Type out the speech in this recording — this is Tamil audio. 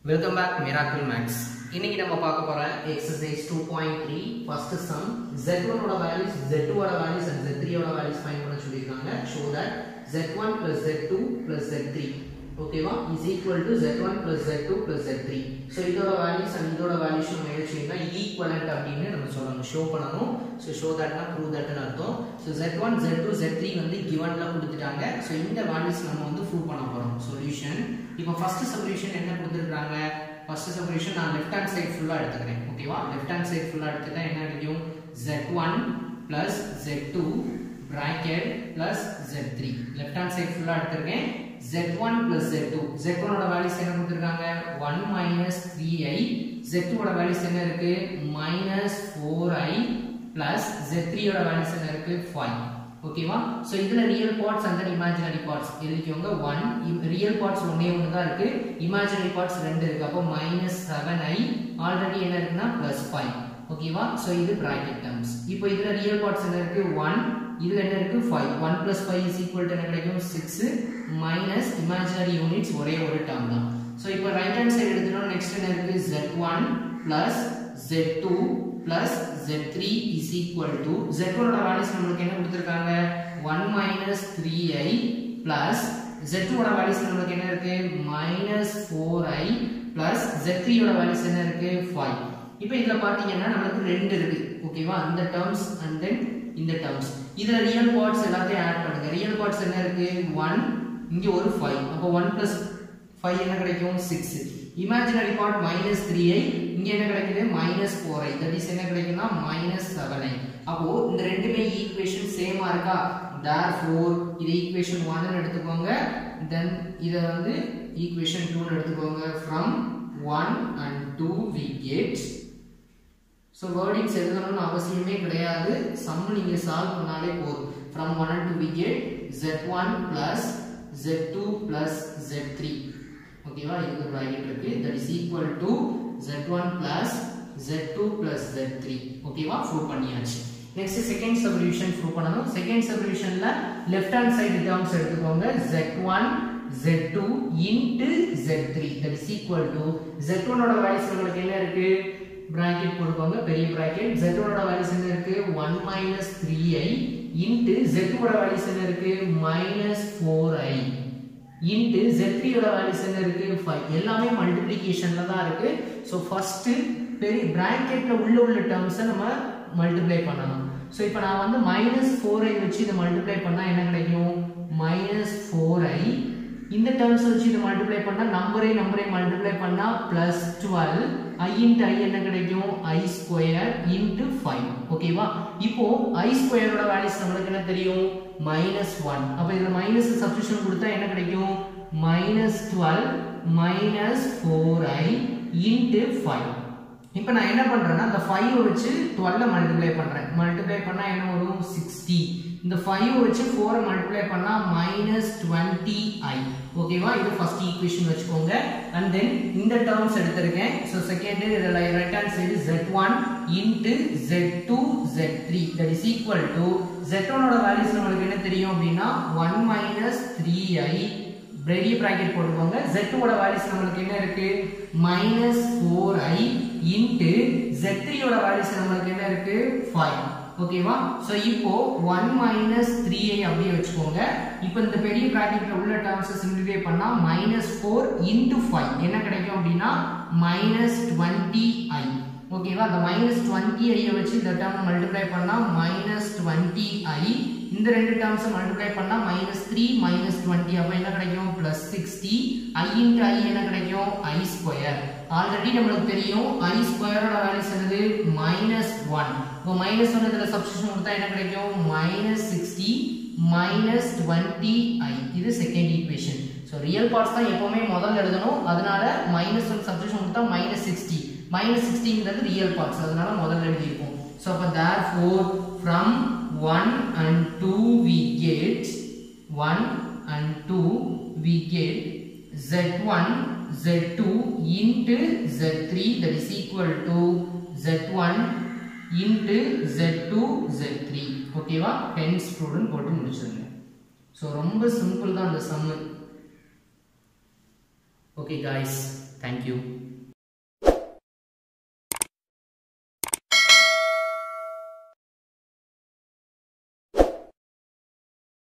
வெல்கம் பேக் மிராக்கிள் மேக்ஸ் இன்னைக்கு நம்ம பார்க்க போற exercise two point three first sum Z ஒனோட வேல்யூஸ் ஜெட் டூவோட வேல்யூஸ் அண்ட் ஜெட் த்ரீயோட வேல்யூஸ் ஃபைன் பண்ண சொல்லியிருக்காங்க show that Z one plus jet two plus jet three ஓகேவா is equal to jet one plus jet two plus jet three so இதோட வேல்யூஸ் அண்ட் இதோட வேல்யூஸ் நம்ம எழுதிச்சிங்கன்னா ஈக்குவலண்ட் அப்படின்னு நம்ம சொல்லணும் ஷோ பண்ணணும் ஸோ ஷோ தட்னா ப்ரூவ் தட்னு அர்த்தம் so Z one jet two z three வந்து கிவன்ல கொடுத்துட்டாங்க ஸோ இந்த வேல்யூஸ் நம்ம வந்து ப்ரூவ் பண்ண போகிறோம் சொல்யூஷன் இப்போ ஃபர்ஸ்ட் சொல்யூஷன் என்ன கொடுத்துருக்காங்க ஃபர்ஸ்ட் சொல்யூஷன் நான் லெஃப்ட் ஹேண்ட் சைடு ஃபுல்லாக எடுத்துக்கிறேன் ஓகேவா லெஃப்ட் ஹேண்ட் சைடு ஃபுல்லாக எடுத்துட்டா என்ன கிடைக்கும் z one plus jet two bracket plus z3 left hand side ஃபுல்லா எடுத்திருக்கேன் z1 plus z2 z1 ஓட வேல்யூஸ் என்ன கொடுத்திருக்காங்க 1 minus 3i z2 ஓட வேல்யூஸ் என்ன இருக்கு minus 4i plus z3 ஓட வேல்யூஸ் என்ன இருக்கு 5 ஓகேவா சோ இதுல real parts and imaginary parts எழுதிக்கோங்க 1 ரியல் பார்ட்ஸ் ஒண்ணே ஒண்ணு தான் இருக்கு இமேஜினரி பார்ட்ஸ் ரெண்டு இருக்கு அப்போ minus 7i ஆல்ரெடி என்ன இருக்குன்னா plus 5 ஓகேவா சோ இது பிராக்கெட் டர்ம்ஸ் இப்போ இதுல ரியல் பார்ட்ஸ் என்ன இருக்கு 1 இதுல என்ன இருக்கு 5 1 plus 5 is equal to என்ன கிடைக்கும் 6 minus imaginary units ஒரே ஒரு டேர்ம் தான் சோ இப்போ ரைட் ஹேண்ட் சைடு எடுத்துட்டோம் நெக்ஸ்ட் என்ன இருக்கு z1 plus z2 plus z3 is equal to z1 ஓட வேல்யூஸ் நமக்கு என்ன கொடுத்திருக்காங்க 1 minus 3i plus z2 ஓட வேல்யூஸ் நமக்கு என்ன இருக்கு minus 4i plus z3 ஓட வேல்யூஸ் என்ன இருக்கு 5 இப்போ இதுல பாத்தீங்கன்னா நமக்கு ரெண்டு இருக்கு ஓகேவா இந்த டேர்ம்ஸ் அண்ட் தென் இந்த டேர்ம்ஸ் இதுல ரியல் பார்ட்ஸ் எல்லாத்தையும் ஆட் பண்ணுங்க ரியல் பார்ட்ஸ் என்ன இருக்கு 1 இங்க ஒரு 5 அப்போ 1 plus 5 என்ன கிடைக்கும் 6 இமேஜினரி பார்ட் minus 3i இங்க என்ன கிடைக்குது minus 4i தட் இஸ் என்ன கிடைக்கும்னா minus 7i அப்போ இந்த ரெண்டுமே ஈக்குவேஷன் சேமா இருக்கா therefore இது ஈக்குவேஷன் 1 னு எடுத்துக்கோங்க தென் இத வந்து ஈக்குவேஷன் 2 னு எடுத்துக்கோங்க from 1 and 2 we get so wordings எழுதணும்னு அவசியமே கிடையாது சம் நீங்க சால்வ் பண்ணாலே போதும் from one and two we get z one plus jet two plus jet three ஓகேவா இதுக்கு ப்ராக்கெட் இருக்கு that is equal to jet one plus jet two plus jet three ஓகேவா ப்ரூவ் பண்ணியாச்சு நெக்ஸ்ட் செகண்ட் சப்ரிவிஷன் ப்ரூவ் பண்ணணும் செகண்ட் சப்ரிவிஷன்ல லெஃப்ட் ஹேண்ட் சைடு டேர்ம்ஸ் எடுத்துக்கோங்க z one z2 into z3 that is equal to z1 ஓட வேல்யூஸ் உங்களுக்கு என்ன இருக்கு பிராக்கெட் போட்டுக்கோங்க பெரிய பிராக்கெட் z1 ஓட வேல்யூஸ் என்ன இருக்கு 1 minus 3i into z2 ஓட வேல்யூஸ் என்ன இருக்கு minus 4i into z3 ஓட வேல்யூஸ் என்ன இருக்கு 5 எல்லாமே மல்டிப்ளிகேஷன்ல தான் இருக்கு சோ ஃபர்ஸ்ட் பெரிய பிராக்கெட்ல உள்ள உள்ள டேர்ம்ஸை நம்ம மல்டிப்ளை பண்ணணும் சோ இப்போ நான் வந்து minus 4i வச்சு இதை மல்டிப்ளை பண்ணா என்ன கிடைக்கும் minus 4i இந்த டேர்ம்ஸ் வச்சு இதை மல்டிப்ளை பண்ணா நம்பரே நம்பரே மல்டிப்ளை பண்ணா plus twelve i into i என்ன கிடைக்கும் ஐ ஸ்கொயர் இன்ட்டு ஃபைவ் ஓகேவா இப்போ ஐ ஸ்கொயரோட வேல்யூஸ் நம்மளுக்கு என்ன தெரியும் மைனஸ் ஒன் அப்போ இதில் மைனஸ் சப்ஸ்டியூஷன் கொடுத்தா என்ன கிடைக்கும் minus twelve minus four i into five இப்போ நான் என்ன பண்றேன்னா அந்த ஃபைவ் வச்சு டுவெல்ல மல்டிப்ளை பண்றேன் மல்டிப்ளை பண்ணா என்ன வரும் சிக்ஸ்டி இந்த ஃபைவ் வச்சு ஃபோரை மல்டிப்ளை பண்ணா மைனஸ் டுவெண்ட்டி ஐ ஓகேவா இது ஃபர்ஸ்ட் ஈக்குவேஷன் வச்சுக்கோங்க அண்ட் தென் இந்த டேர்ம்ஸ் எடுத்திருக்கேன் ஸோ செகண்ட் இதில் right hand side z one into z two z three that is equal to z ஒனோட வேல்யூஸ் நம்மளுக்கு என்ன தெரியும் அப்படின்னா ஒன் மைனஸ் த்ரீ ஐ பெரிய பிராக்கெட் போட்டுக்கோங்க z2 ஓட வேல்யூஸ் நம்மளுக்கு என்ன இருக்கு minus 4i into z3 ஓட வேல்யூஸ் நம்மளுக்கு என்ன இருக்கு 5 ஓகேவா சோ இப்போ 1 minus 3i அப்படியே வச்சுக்கோங்க இப்போ இந்த பெரிய பிராக்கெட்ல உள்ள டேர்ம்ஸ் சிம்பிளிஃபை பண்ணா minus 4 into 5 என்ன கிடைக்கும் அப்படின்னா minus 20i ஓகேவா அந்த மைனஸ் டுவெண்ட்டி ஐயை வச்சு இந்த டேர்ம் மல்டிப்ளை பண்ணா மைனஸ் டுவெண்ட்டி ஐ இந்த ரெண்டு டேர்ம்ஸை மல்டிப்ளை பண்ணா மைனஸ் த்ரீ மைனஸ் டுவெண்ட்டி அப்போ என்ன கிடைக்கும் plus sixty i into i என்ன கிடைக்கும் ஐ ஸ்கொயர் ஆல்ரெடி நம்மளுக்கு தெரியும் ஐ ஸ்கொயரோட வேல்யூஸ் என்னது மைனஸ் ஒன் இப்போ மைனஸ் ஒன் இதில் சப்ஸ்டியூஷன் கொடுத்தா என்ன கிடைக்கும் minus sixty minus twenty i இது second equation so real parts தான் எப்பவுமே முதல்ல எழுதணும் அதனால மைனஸ் ஒன் சப்ஸ்டியூஷன் கொடுத்தா மைனஸ் சிக்ஸ்டி மைனஸ் சிக்ஸ்டிங்கிறது ரியல் பார்ட்ஸ் அதனால முதல்ல எழுதியிருப்போம் ஸோ அப்போ therefore from one and two we get one and two we get z one jet two into z three that is equal to jet one into z two z three ஓகேவா ஹென்ஸ் ஸ்டூடெண்ட் போட்டு முடிச்சிருங்க ஸோ ரொம்ப சிம்பிள் தான் அந்த சம்மு ஓகே காய்ஸ் தேங்க்யூ